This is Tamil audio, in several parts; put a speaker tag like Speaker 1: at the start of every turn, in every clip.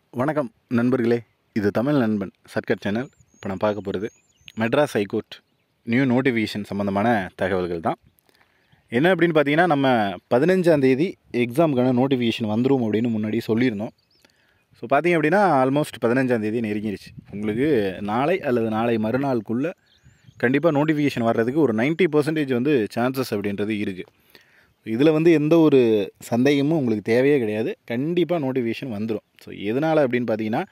Speaker 1: வணக்கம் நண்பர்களே இது தமிழ் நண்பன் சர்க்கர் சேனல் இப்போ நான் பார்க்க போகிறது மெட்ராஸ் ஹைகோர்ட் நியூ நோட்டிஃபிகேஷன் சம்மந்தமான தகவல்கள் தான் என்ன அப்படின்னு பார்த்தீங்கன்னா நம்ம பதினஞ்சாம் தேதி எக்ஸாமுக்கான நோட்டிஃபிகேஷன் வந்துடும் அப்படின்னு முன்னாடி சொல்லியிருந்தோம் ஸோ பார்த்தீங்க அப்படின்னா ஆல்மோஸ்ட் பதினஞ்சாம் தேதி நெருங்கிருச்சு உங்களுக்கு நாளை அல்லது நாளை மறுநாளுக்குள்ளே கண்டிப்பாக நோட்டிஃபிகேஷன் வர்றதுக்கு ஒரு 90% பர்சன்டேஜ் வந்து சான்சஸ் அப்படின்றது இருக்குது இதில் வந்து எந்த ஒரு சந்தேகமும் உங்களுக்கு தேவையே கிடையாது கண்டிப்பாக நோட்டிஃபிகேஷன் வந்துடும் ஸோ எதனால் அப்படின்னு பார்த்தீங்கன்னா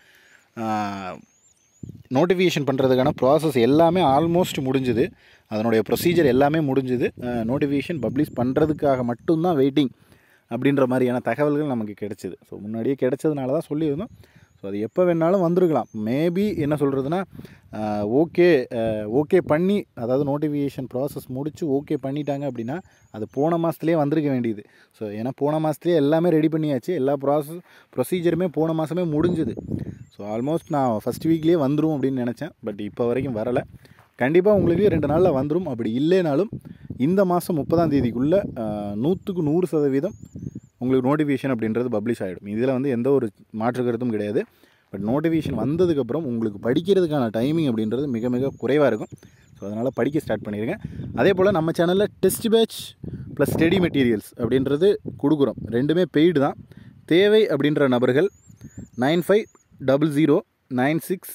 Speaker 1: நோட்டிஃபிகேஷன் பண்ணுறதுக்கான ப்ராசஸ் எல்லாமே ஆல்மோஸ்ட் முடிஞ்சுது அதனுடைய ப்ரொசீஜர் எல்லாமே முடிஞ்சுது நோட்டிஃபிகேஷன் பப்ளிஷ் பண்ணுறதுக்காக மட்டும்தான் வெயிட்டிங் அப்படின்ற மாதிரியான தகவல்கள் நமக்கு கிடைச்சிது ஸோ முன்னாடியே கிடைச்சதுனால தான் சொல்லியிருந்தோம் ஸோ அது எப்போ வேணாலும் வந்திருக்கலாம் மேபி என்ன சொல்கிறதுனா ஓகே ஓகே பண்ணி அதாவது நோட்டிஃபிகேஷன் ப்ராசஸ் முடித்து ஓகே பண்ணிட்டாங்க அப்படின்னா அது போன மாதத்துலேயே வந்திருக்க வேண்டியது ஸோ ஏன்னா போன மாதத்துலேயே எல்லாமே ரெடி பண்ணியாச்சு எல்லா ப்ராசஸ் ப்ரொசீஜருமே போன மாதமே முடிஞ்சுது ஸோ ஆல்மோஸ்ட் நான் ஃபஸ்ட் வீக்லேயே வந்துடும் அப்படின்னு நினச்சேன் பட் இப்போ வரைக்கும் வரலை கண்டிப்பாக உங்களுக்கு ரெண்டு நாளில் வந்துடும் அப்படி இல்லைனாலும் இந்த மாதம் முப்பதாம் தேதிக்குள்ளே நூற்றுக்கு நூறு சதவீதம் உங்களுக்கு நோட்டிஃபிகேஷன் அப்படின்றது பப்ளிஷ் ஆகிடும் இதில் வந்து எந்த ஒரு மாற்று கருத்தும் கிடையாது பட் நோட்டிஃபிகேஷன் வந்ததுக்கப்புறம் உங்களுக்கு படிக்கிறதுக்கான டைமிங் அப்படின்றது மிக மிக குறைவாக இருக்கும் ஸோ அதனால் படிக்க ஸ்டார்ட் பண்ணிடுங்க அதே போல் நம்ம சேனலில் test batch plus study materials அப்படின்றது கொடுக்குறோம் ரெண்டுமே பெய்டு தான் தேவை அப்படின்ற நபர்கள் nine five double zero nine six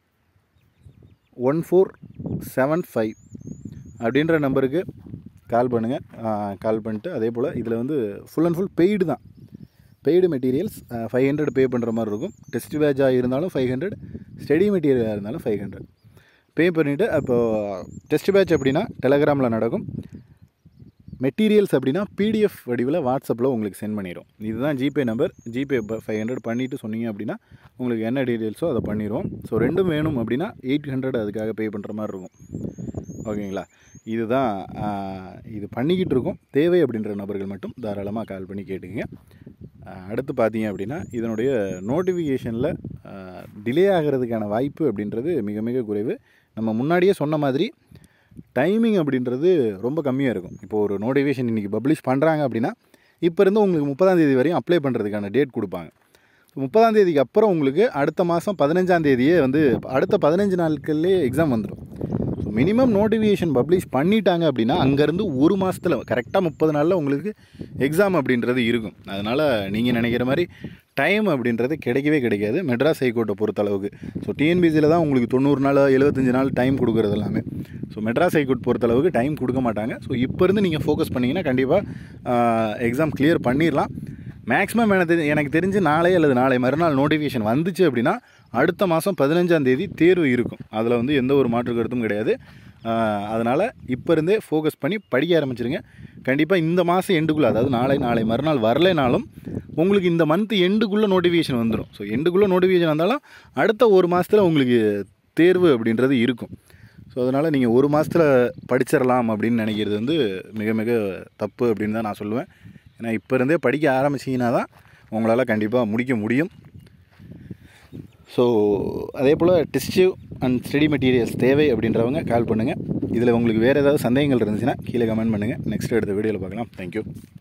Speaker 1: one four seven five அப்படின்ற நம்பருக்கு கால் பண்ணுங்கள் கால் பண்ணிட்டு அதே போல் இதில் வந்து ஃபுல் அண்ட் ஃபுல் பெய்டு தான் paid materials five hundred pay பண்ணுற மாதிரி இருக்கும் டெஸ்ட் பேட்சாக இருந்தாலும் ஃபைவ் ஹண்ட்ரட் ஸ்டடி மெட்டீரியலாக இருந்தாலும் ஃபைவ் ஹண்ட்ரட் பே பண்ணிவிட்டு அப்போது டெஸ்ட் பேட்ச் அப்படின்னா டெலகிராமில் நடக்கும் மெட்டீரியல்ஸ் அப்படின்னா பிடிஎஃப் வடிவில் வாட்ஸ்அப்பில் உங்களுக்கு சென்ட் பண்ணிடும் இதுதான் GPay number GPay five hundred பண்ணிவிட்டு சொன்னீங்க அப்படின்னா உங்களுக்கு என்ன டீட்டெயில்ஸோ அதை பண்ணிடுவோம் ஸோ ரெண்டும் வேணும் அப்படின்னா எயிட் ஹண்ட்ரட் அதுக்காக பே பண்ணுற மாதிரி இருக்கும் ஓகேங்களா இதுதான் இது பண்ணிக்கிட்டு இருக்கோம் தேவை அப்படின்ற நபர்கள் மட்டும் தாராளமாக கால் பண்ணி கேட்டுக்கங்க அடுத்து பார்த்தீங்க அப்படின்னா இதனுடைய நோட்டிஃபிகேஷனில் டிலே ஆகிறதுக்கான வாய்ப்பு அப்படின்றது மிக மிக குறைவு நம்ம முன்னாடியே சொன்ன மாதிரி டைமிங் அப்படின்றது ரொம்ப கம்மியாக இருக்கும் இப்போ ஒரு நோட்டிஃபிகேஷன் இன்றைக்கி பப்ளிஷ் பண்ணுறாங்க அப்படின்னா இப்போ இருந்து உங்களுக்கு முப்பதாம் தேதி வரையும் அப்ளை பண்ணுறதுக்கான டேட் கொடுப்பாங்க முப்பதாம் தேதிக்கு அப்புறம் உங்களுக்கு அடுத்த மாதம் பதினஞ்சாம் தேதியே வந்து அடுத்த பதினஞ்சு நாட்கள்லேயே எக்ஸாம் வந்துடும் ஸோ மினிமம் நோட்டிஃபிகேஷன் பப்ளிஷ் பண்ணிட்டாங்க அப்படின்னா அங்கேருந்து ஒரு மாதத்தில் கரெக்டாக முப்பது நாளில் உங்களுக்கு எக்ஸாம் அப்படின்றது இருக்கும் அதனால் நீங்கள் நினைக்கிற மாதிரி டைம் அப்படின்றது கிடைக்கவே கிடைக்காது மெட்ராஸ் ஹைகோர்ட்டை பொறுத்தளவுக்கு ஸோ டிஎன்பிசியில் தான் உங்களுக்கு தொண்ணூறு நாள் எழுபத்தஞ்சு நாள் டைம் கொடுக்குறது எல்லாமே ஸோ மெட்ராஸ் ஹைகோர்ட் பொறுத்தளவுக்கு டைம் கொடுக்க மாட்டாங்க ஸோ இப்போ இருந்து நீங்கள் ஃபோக்கஸ் பண்ணிங்கன்னா கண்டிப்பாக எக்ஸாம் கிளியர் பண்ணிடலாம் மேக்ஸிமம் எனக்கு தெரி எனக்கு தெரிஞ்சு நாளை அல்லது நாளை மறுநாள் நோட்டிஃபிகேஷன் வந்துச்சு அப்படின்னா அடுத்த மாதம் பதினஞ்சாம் தேதி தேர்வு இருக்கும் அதில் வந்து எந்த ஒரு மாற்று கருத்தும் கிடையாது அதனால் இப்போ இருந்தே ஃபோக்கஸ் பண்ணி படிக்க ஆரம்பிச்சிருங்க கண்டிப்பாக இந்த மாதம் எண்டுக்குள்ளே அதாவது நாளை நாளை மறுநாள் வரலைனாலும் உங்களுக்கு இந்த மந்த் எண்டுக்குள்ளே நோட்டிஃபிகேஷன் வந்துடும் ஸோ எண்டுக்குள்ளே நோட்டிஃபிகேஷன் வந்தாலும் அடுத்த ஒரு மாதத்தில் உங்களுக்கு தேர்வு அப்படின்றது இருக்கும் ஸோ அதனால் நீங்கள் ஒரு மாதத்தில் படிச்சிடலாம் அப்படின்னு நினைக்கிறது வந்து மிக மிக தப்பு அப்படின்னு தான் நான் சொல்லுவேன் ஏன்னா இப்போ இருந்தே படிக்க ஆரம்பிச்சிங்கன்னா தான் உங்களால் கண்டிப்பாக முடிக்க முடியும் ஸோ அதே போல் டெஸ்டிவ் அண்ட் ஸ்டடி மெட்டீரியல்ஸ் தேவை அப்படின்றவங்க கால் பண்ணுங்கள் இதில் உங்களுக்கு வேறு ஏதாவது சந்தேகங்கள் இருந்துச்சுன்னா கீழே கமெண்ட் பண்ணுங்கள் நெக்ஸ்ட் எடுத்த வீடியோவில் பார்க்கலாம் தேங்க்யூ